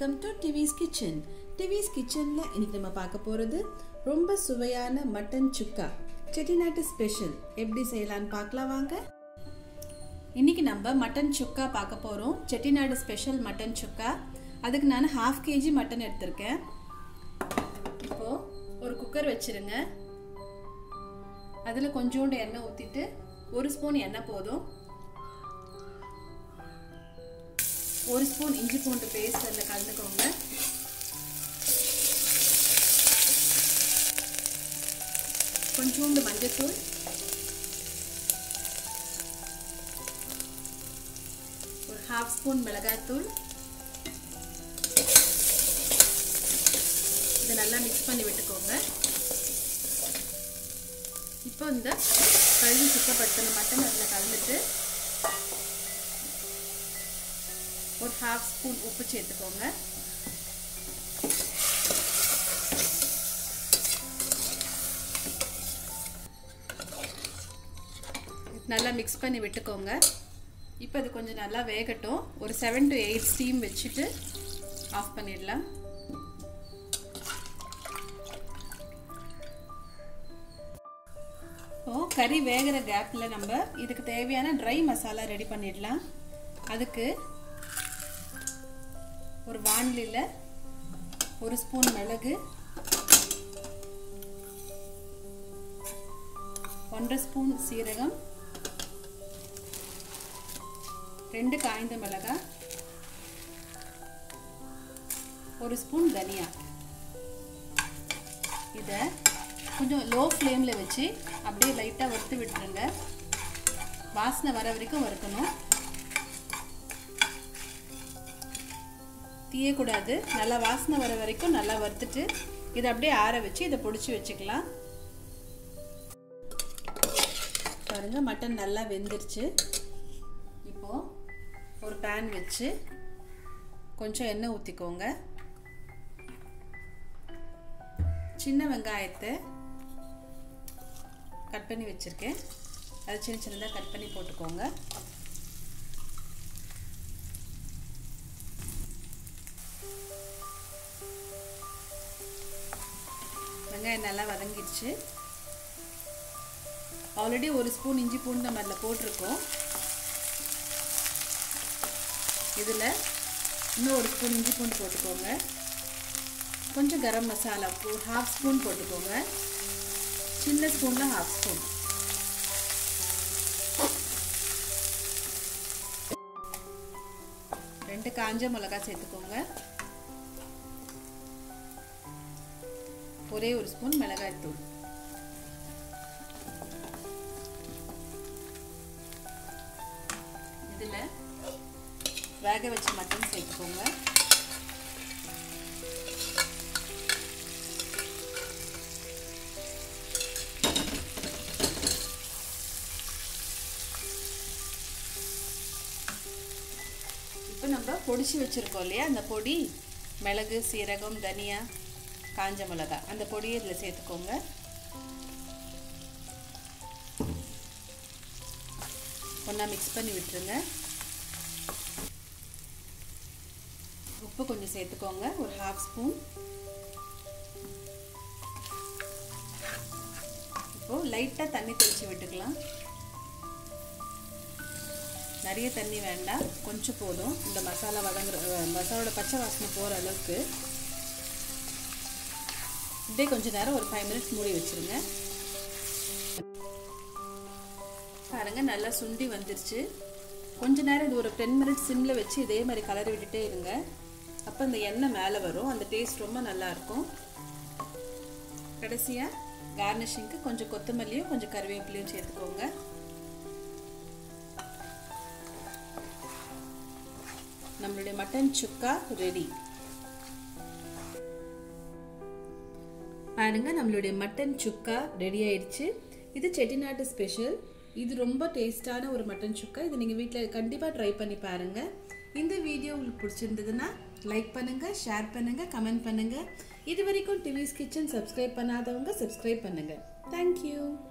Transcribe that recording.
welcome to TVS kitchen TVS கிச்சனில் இன்னைக்கு நம்ம பார்க்க போகிறது ரொம்ப சுவையான மட்டன் சுக்கா செட்டிநாட்டு ஸ்பெஷல் எப்படி செய்யலான்னு பார்க்கலாம் வாங்க இன்னைக்கு நம்ம மட்டன் சுக்கா பார்க்க போகிறோம் செட்டிநாடு ஸ்பெஷல் மட்டன் சுக்கா அதுக்கு நான் ஹாஃப் கேஜி மட்டன் எடுத்திருக்கேன் இப்போது ஒரு குக்கர் வச்சுருங்க அதில் கொஞ்சோண்டு எண்ணெய் ஊற்றிட்டு ஒரு ஸ்பூன் எண்ணெய் போதும் ஒரு ஸ்பூன் இஞ்சி பூண்டு பேஸ்ட் அதில் கலந்துக்கோங்க கொஞ்சோண்டு மஞ்சத்தூள் ஒரு ஹாஃப் ஸ்பூன் மிளகாய்த்தூள் இதை நல்லா மிக்ஸ் பண்ணி விட்டுக்கோங்க இப்போ இந்த கழுவி சுத்தப்படுத்தின மட்டன் அதில் கலந்துட்டு ஒரு ஹாஃப் ஸ்பூன் உப்பு சேர்த்துக்கோங்க நல்லா மிக்ஸ் பண்ணி விட்டுக்கோங்க இப்போ இது கொஞ்சம் நல்லா வேகட்டும் ஒரு செவன் டு எயிட் ஸ்டீம் வச்சுட்டு ஆஃப் பண்ணிடலாம் இப்போ கறி வேகிற கேப்பில் நம்ம இதுக்கு தேவையான ட்ரை மசாலா ரெடி பண்ணிடலாம் அதுக்கு ஒரு வானிலையில் ஒரு ஸ்பூன் மிளகு ஒன்றரை ஸ்பூன் சீரகம் ரெண்டு காய்ந்த மிளகாய் ஒரு ஸ்பூன் தனியா இதை கொஞ்சம் லோ ஃப்ளேமில் வச்சு அப்படியே லைட்டாக வறுத்து விட்டுருங்க வாசனை வர வரைக்கும் வறுக்கணும் தீயக்கூடாது நல்லா வாசனை வர வரைக்கும் நல்லா வறுத்துட்டு இதை அப்படியே ஆற வச்சு இதை பிடிச்சி வச்சுக்கலாம் பாருங்க மட்டன் நல்லா வெந்துருச்சு இப்போ ஒரு பேன் வச்சு கொஞ்சம் எண்ணெய் ஊற்றிக்கோங்க சின்ன வெங்காயத்தை கட் பண்ணி வச்சுருக்கேன் அதை சின்ன சின்னதாக கட் பண்ணி போட்டுக்கோங்க வெங்காயம் நல்லா வதங்கிடுச்சு ஆல்ரெடி ஒரு ஸ்பூன் இஞ்சி பூண்டு நம்ம அதில் போட்டிருக்கோம் இதில் இன்னும் ஒரு ஸ்பூன் இஞ்சி பூண்டு போட்டுக்கோங்க கொஞ்சம் கரம் மசாலா ஒரு ஹாஃப் ஸ்பூன் போட்டுக்கோங்க சின்ன ஸ்பூனில் ஹாஃப் ஸ்பூன் ரெண்டு காஞ்ச மிளகா சேர்த்துக்கோங்க ஒரே ஒரு ஸ்பூன் மிளகாய் தூள் இதில் வேக வச்ச மட்டன் சேர்த்துக்கோங்க இப்போ நம்ம பொடிச்சு வச்சுருக்கோம் இல்லையா அந்த பொடி மிளகு சீரகம் தனியா காஞ்ச மிளகா அந்த பொடியை இதில் சேர்த்துக்கோங்க ஒன்றா மிக்ஸ் பண்ணி விட்டுருங்க உப்பு கொஞ்சம் சேர்த்துக்கோங்க ஒரு ஹாஃப் ஸ்பூன் இப்போது லைட்டாக தண்ணி தெளித்து விட்டுக்கலாம் நிறைய தண்ணி வேண்டாம் கொஞ்சம் போதும் இந்த மசாலா வதங்குற மசாலோட பச்சை வாசனை போகிற அளவுக்கு இப்படியே கொஞ்ச நேரம் ஒரு ஃபைவ் மினிட்ஸ் மூடி வச்சுருங்க பாருங்கள் நல்லா சுண்டி வந்துருச்சு கொஞ்ச நேரம் இது ஒரு டென் மினிட்ஸ் சிம்மில் வச்சு இதே மாதிரி கலரி விட்டுட்டே இருங்க அப்போ இந்த எண்ணெய் மேலே வரும் அந்த டேஸ்ட் ரொம்ப நல்லாயிருக்கும் கடைசியாக கார்னிஷிங்க்கு கொஞ்சம் கொத்தமல்லியும் கொஞ்சம் கருவேப்பிலையும் சேர்த்துக்கோங்க நம்மளுடைய மட்டன் சுக்கா ரெடி பாருங்க நம்மளுடைய மட்டன் சுக்கா ரெடி ஆயிடுச்சு இது செட்டிநாட்டு ஸ்பெஷல் இது ரொம்ப டேஸ்டான ஒரு மட்டன் சுக்கா இது நீங்கள் வீட்டில் கண்டிப்பாக ட்ரை பண்ணி பாருங்கள் இந்த வீடியோ உங்களுக்கு பிடிச்சிருந்ததுன்னா லைக் பண்ணுங்கள் ஷேர் பண்ணுங்கள் கமெண்ட் பண்ணுங்கள் இது வரைக்கும் டிவிஸ் கிச்சன் சப்ஸ்கிரைப் பண்ணாதவங்க சப்ஸ்கிரைப் பண்ணுங்கள் தேங்க்யூ